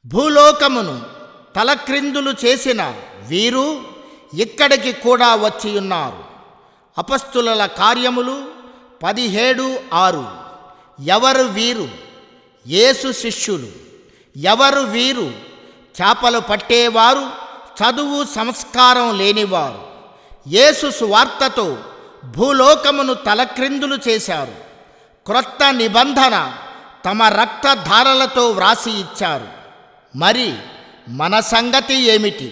భూలోకమును తలక్రిందులు చేసిన వీరు ఇక్కడికి కూడా వచ్చియున్నారు అపస్తుల కార్యములు పదిహేడు ఆరు ఎవరు వీరు యేసు శిష్యులు ఎవరు వీరు చేపలు పట్టేవారు చదువు సంస్కారం లేనివారు యేసు సువార్తతో భూలోకమును తలక్రిందులు చేశారు క్రొత్త నిబంధన తమ రక్తధారలతో వ్రాసి ఇచ్చారు మరి మన సంగతి ఏమిటి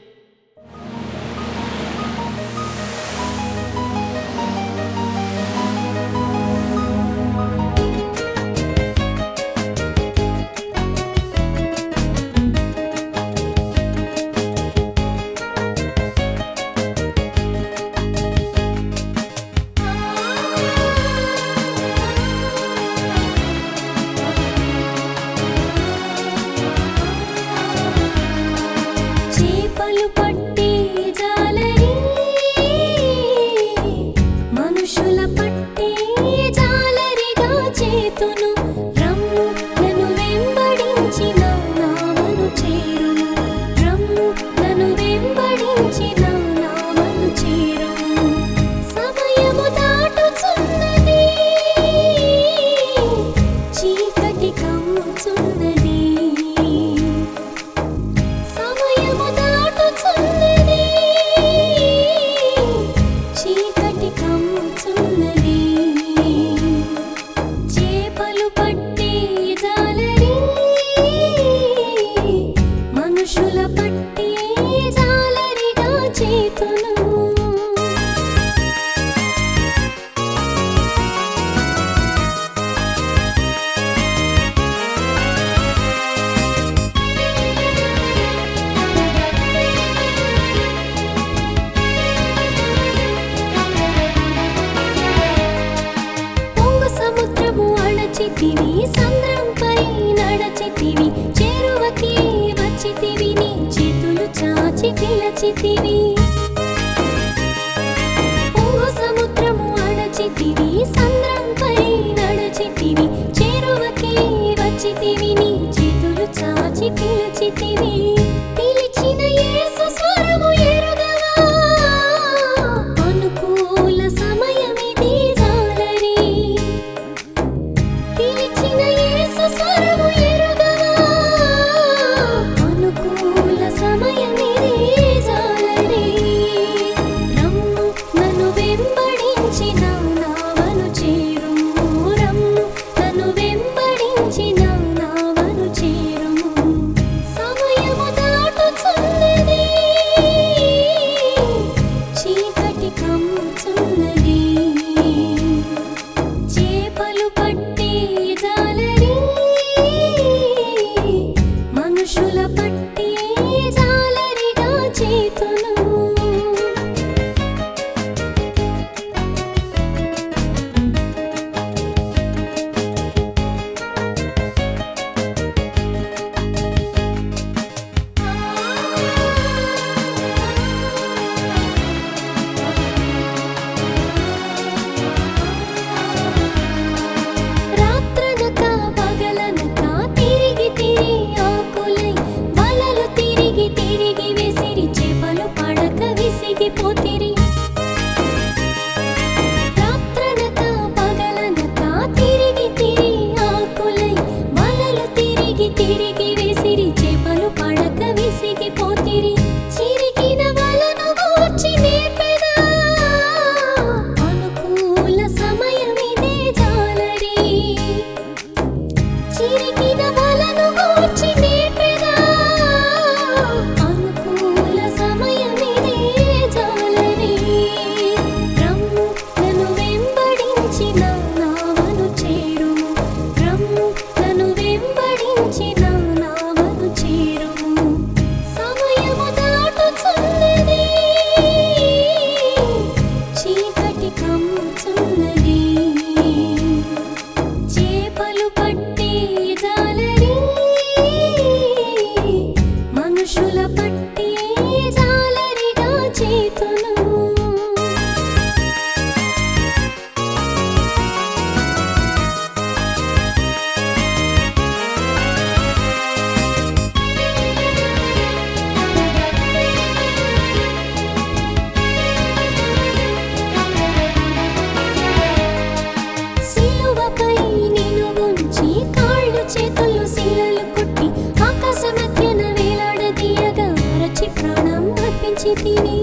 చేపలు పట్టే జాలరి మనుషుల పట్టే జాలరిగా చేతును రమ్ము నన్ను వెంబడించిన నామను చేరుము రమ్ము నన్ను వెంబడించిన నామను చేరుము సమయము దాటుచున్నది చీకటి కమ్ముచున్నది సమయము దాటుచున్నది చీకటి కమ్ముచున్నది చేపలు పట్టే జాలరి మనుషుల పట్టే జాలరిగా చేతును పొంగు సముద్రము అణచితివి సంద్రంపై నడచితివి చేరువకి వచ్చితివి నీ చేతులు చాచి పిలచితివి పొంగు సముద్రము అణచితివి సంద్రంపై నడచితివి చేరువకి వచ్చితివి నీ చేతులు చాచి పిలచితివి పిలిచిన యేసు స్వరము ఎరుగవా అనుకూల సమయమిది జాలరి పిలిచిన యేసు స్వరము ఎరుగవా అనుకూల సమయమిది జాలరి రమ్ము నన్ను వెంబడించిన నావను చేరుము రమ్ము నన్ను వెంబడించిన నావను చేరుము సమయము దాటుచున్నది చీకటి కమ్ముచున్నది చేపలు పట్టే జాలరి మనుషుల పట్టే జాలరిగా చేతును రాత్రనక పగలనక తిరిగి తిరిగి ఆకులై వలలు తిరిగి తిరిగి విసిరి చేపలు పడక విసిగిపోతిరి రాత్రనక పగలనక తిరిగి తిరిగి ఆకులై వలలు తిరిగి తిరిగి విసిరి చేపలు పడక విసిగిపోతిరి చిరిగిన వలను గూర్చి నేర్పెదా అనుకూల సమయమిదే జాలరి చిరిగిన వలను గూర్చి నేర్పెదా అనుకూల సమయమిదే జాలరి రమ్ము నన్ను వెంబడించిన నావను చేరుము రమ్ము నన్ను వెంబడించిన నావను చేరుము తిని